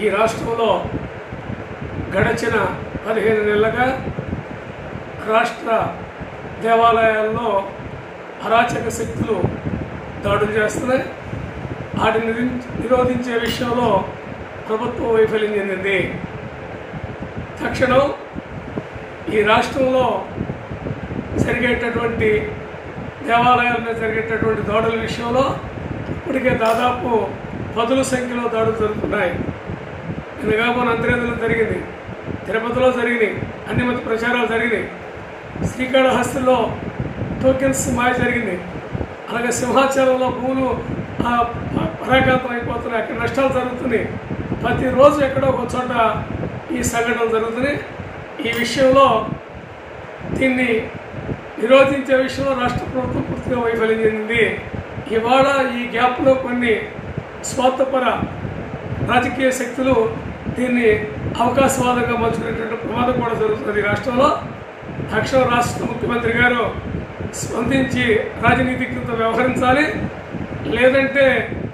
ఈ రాష్ట్రంలో గడచిన పదిహేను నెలలుగా రాష్ట్ర దేవాలయాల్లో అరాచక శక్తులు దాడులు చేస్తున్నాయి వాటిని నిరి- నిరోధించే విషయంలో ప్రభుత్వం వైఫల్యం చెందింది తక్షణం ఈ రాష్ట్రంలో జరిగేటటువంటి దేవాలయాల మీద జరిగేటటువంటి దాడుల విషయంలో ఇప్పటికే దాదాపు పదుల సంఖ్యలో దాడులు జరుగుతున్నాయి నిన్నగా మన అంతర్గతంలో జరిగింది తిరుపతిలో జరిగినాయి అన్ని మత ప్రచారాలు జరిగినాయి శ్రీకాళహస్తిలో టోకెన్స్ మాయ జరిగింది అలాగే సింహాచలంలో భూములు ఆ, ప- పరాకాంతం అయిపోతున్నాయి అక్కడ నష్టాలు జరుగుతున్నాయి ప్రతిరోజు ఎక్కడో ఒక చోట ఈ సంఘటనలు జరుగుతున్నాయి ఈ విషయంలో దీన్ని నిరోధించే విషయంలో రాష్ట్ర ప్రభుత్వం పూర్తిగా వైఫల్యం చెందింది ఇవాళ ఈ గ్యాప్లో కొన్ని స్వార్థపర రాజకీయ శక్తులు దీన్ని అవకాశవాదంగా మలుచుకునేటువంటి ప్రమాదం కూడా జరుగుతుంది ఈ రాష్ట్రంలో తక్షణం రాష్ట్ర ముఖ్యమంత్రి గారు స్పందించి రాజనీతికృత వ్యవహరించాలి లేదంటే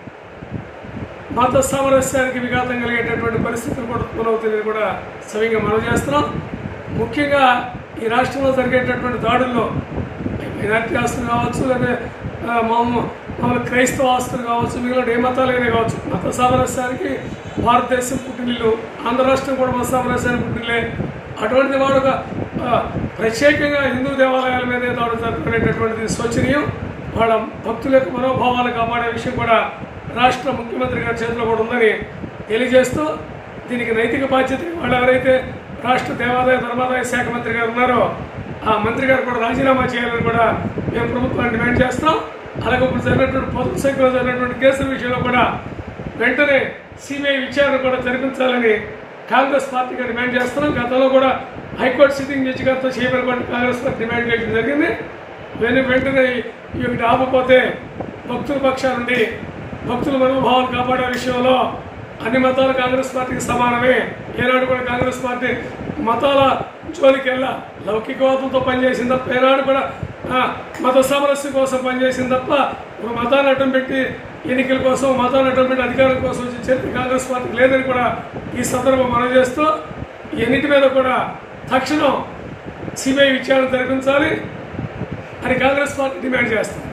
మత సామరస్యానికి విఘాతం కలిగేటటువంటి పరిస్థితులు కూడా ఉత్పన్నవుతుందని కూడా సవ్యంగా మనం చేస్తున్నాం ముఖ్యంగా ఈ రాష్ట్రంలో జరిగేటటువంటి దాడుల్లో మైనార్టీ ఆస్తులు కావచ్చు లేదా ఆ, మామూలు మామూలు క్రైస్తవ ఆస్తులు కావచ్చు మిగిలిన ఏ మతాలైనా కావచ్చు మత సామరస్యానికి భారతదేశం పుట్టినిల్లు ఆంధ్ర రాష్ట్రం కూడా మత సామరస్యానికి పుట్టినిల్లే అటువంటి వాడు ఒక ఆ, ప్రత్యేకంగా హిందూ దేవాలయాల మీదే దాడులు జరుపుకునేటటువంటిది శోచనీయం వాళ్ళ భక్తుల యొక్క మనోభావాలు కాపాడే విషయం కూడా రాష్ట్ర ముఖ్యమంత్రి గారి చేతిలో కూడా ఉందని తెలియజేస్తూ దీనికి నైతిక బాధ్యత వాళ్ళు ఎవరైతే రాష్ట్ర దేవాదాయ ధర్మాదాయ శాఖ మంత్రి గారు ఉన్నారో ఆ మంత్రి గారు కూడా రాజీనామా చేయాలని కూడా మేము ప్రభుత్వాన్ని డిమాండ్ చేస్తాం అలాగే ఇప్పుడు జరిగినటువంటి పొదుపు సంఖ్యలో జరిగినటువంటి కేసుల విషయంలో కూడా వెంటనే సిబిఐ విచారణ కూడా జరిపించాలని కాంగ్రెస్ పార్టీగా డిమాండ్ చేస్తున్నాం గతంలో కూడా హైకోర్టు సిట్టింగ్ జడ్జి గారితో చేయమని కూడా కాంగ్రెస్ పార్టీ డిమాండ్ చేయడం జరిగింది వెను వెంటనే ఈ ఒకటి ఆపపోతే భక్తుల పక్షానుండి భక్తుల మనోభావాలు కాపాడే విషయంలో అన్ని మతాలు కాంగ్రెస్ పార్టీకి సమానమే ఏనాడు కూడా కాంగ్రెస్ పార్టీ మతాల జోలికెళ్ళా లౌకికవాదంతో పనిచేసింది తప్ప ఏనాడు కూడా ఆ, మత సామరస్యం కోసం పనిచేసింది తప్ప ఒక మతాన్ని అడ్డం పెట్టి ఎన్నికల కోసం మతాన్ని అడ్డం పెట్టి అధికారం కోసం వచ్చే చరిత్ర కాంగ్రెస్ పార్టీకి లేదని కూడా ఈ సందర్భం మనం చేస్తూ ఈ ఎన్నిటి మీద కూడా తక్షణం సిబిఐ విచారణ జరిపించాలి అని కాంగ్రెస్ పార్టీ డిమాండ్ చేస్తుంది